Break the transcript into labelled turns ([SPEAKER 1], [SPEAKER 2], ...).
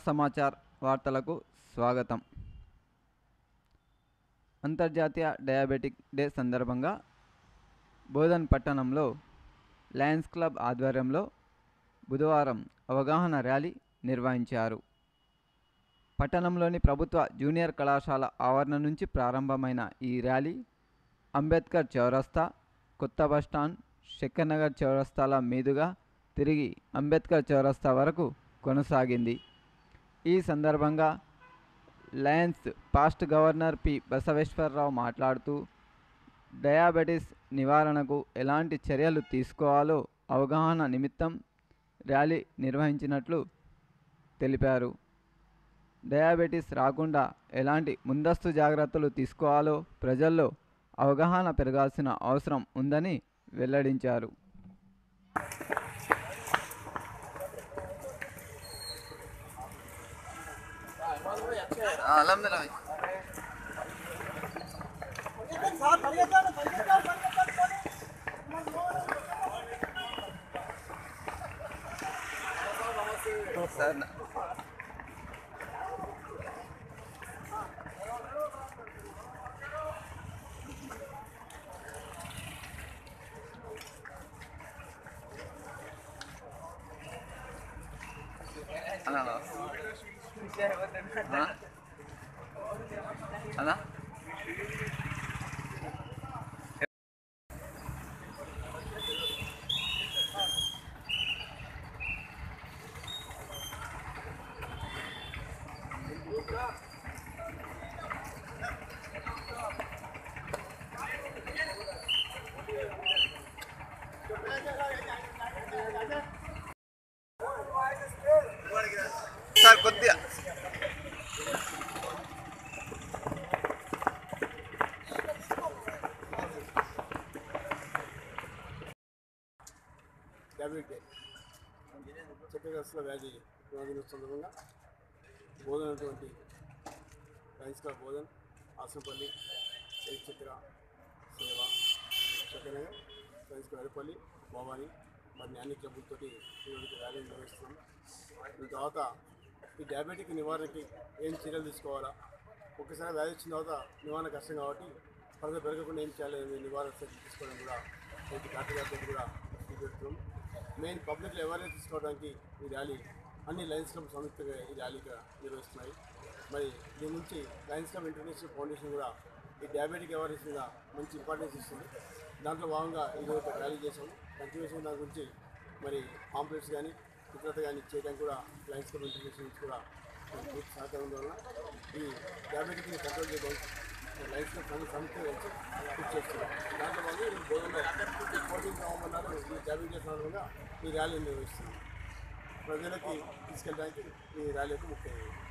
[SPEAKER 1] సమాచార్ వార్తలకు స్వాగతం అంతర్జాతీయ డయాబెటిక్ డే సందర్భంగా బోధన్ పట్టణంలో లయన్స్ క్లబ్ ఆధ్వర్యంలో బుధవారం అవగాహన ర్యాలీ నిర్వహించారు పట్టణంలోని ప్రభుత్వ జూనియర్ కళాశాల ఆవరణ నుంచి ప్రారంభమైన ఈ ర్యాలీ అంబేద్కర్ చౌరస్తా కొత్త బస్టాండ్ శక్కర్నగర్ చౌరస్తాల మీదుగా తిరిగి అంబేద్కర్ చౌరస్తా వరకు కొనసాగింది ఈ సందర్భంగా Lions past governor P Basaveswararao మాట్లాడుతూ డయాబెటీస్ నివారణకు ఎలాంటి చర్యలు తీసుకోవాలో అవగాహన నిమిత్తం ర్యాలీ నిర్వహించినట్లు తెలిపారు డయాబెటీస్ రాకుండా ఎలాంటి ముందస్తు జాగ్రత్తలు తీసుకోవాలో ప్రజల్లో అవగాహన పెరగాల్సిన అవసరం ఉందని వెల్లడించారు అలా సార్ కొద్దిగా
[SPEAKER 2] డయాబెటిక్ డే చక్కెరగ్రస్తుల వ్యాధి నిరోధన సందర్భంగా బోధనటువంటి Lions Club Bodhan Asampalli eight చక్ర సేవ చక్కెరనగర్ లయన్స్ క్లబ్ అరపల్లి భవాని మరి అన్ని క్లబ్బులతోటి ఈరోజు ర్యాలీ నిర్వహిస్తున్నాం దీని తర్వాత ఈ డయాబెటిక్ నివారణకి ఏం చర్యలు తీసుకోవాలా ఒకసారి వ్యాధి వచ్చిన తర్వాత నివారణ కష్టం కాబట్టి ఫర్దర్ పెరగకుండా ఏం చేయాలి అనే నివారణ చర్యలు తీసుకోవడం కూడా రైతు డాక్టర్ గారితో కూడా పెడుతున్నాం మెయిన్ పబ్లిక్లో అవేర్నెస్ తీసుకోవడానికి ఈ ర్యాలీ అన్ని లయన్స్ క్లబ్ సంయుక్తంగా ఈ ర్యాలీగా నిర్వహిస్తున్నాయి మరి దీని నుంచి లయన్స్ క్లబ్ ఇంటర్నేషనల్ ఫౌండేషన్ కూడా ఈ డయాబెటిక్ అవేర్నెస్ మీద మంచి ఇంపార్టెన్స్ ఇస్తుంది దాంట్లో భాగంగా ఈరోజు ఒక ర్యాలీ చేశాము కంటిన్యూషన్ దాని గురించి మరి పాంప్లెట్స్ కానీ ఇతరత కానీ చేయడానికి కూడా లయన్స్ క్లబ్ ఇంటర్నేషనల్ నుంచి కూడా మనకు పూర్తి సహకారం ఉండడం వల్ల ఈ డయాబెటిక్ని కంట్రోల్ చేయడానికి లైఫ్ సంస్థ కలిసి కృషి చేస్తున్నారు దాంట్లో వాళ్ళు ఈ బోధనలో ఫోర్టీన్ నవంబర్ ఈ డయాబెటీస్ సందర్భంగా ఈ ర్యాలీ నిర్వహిస్తున్నారు ప్రజలకి తీసుకెళ్ళడానికి ఈ ర్యాలీ యొక్క ముఖ్య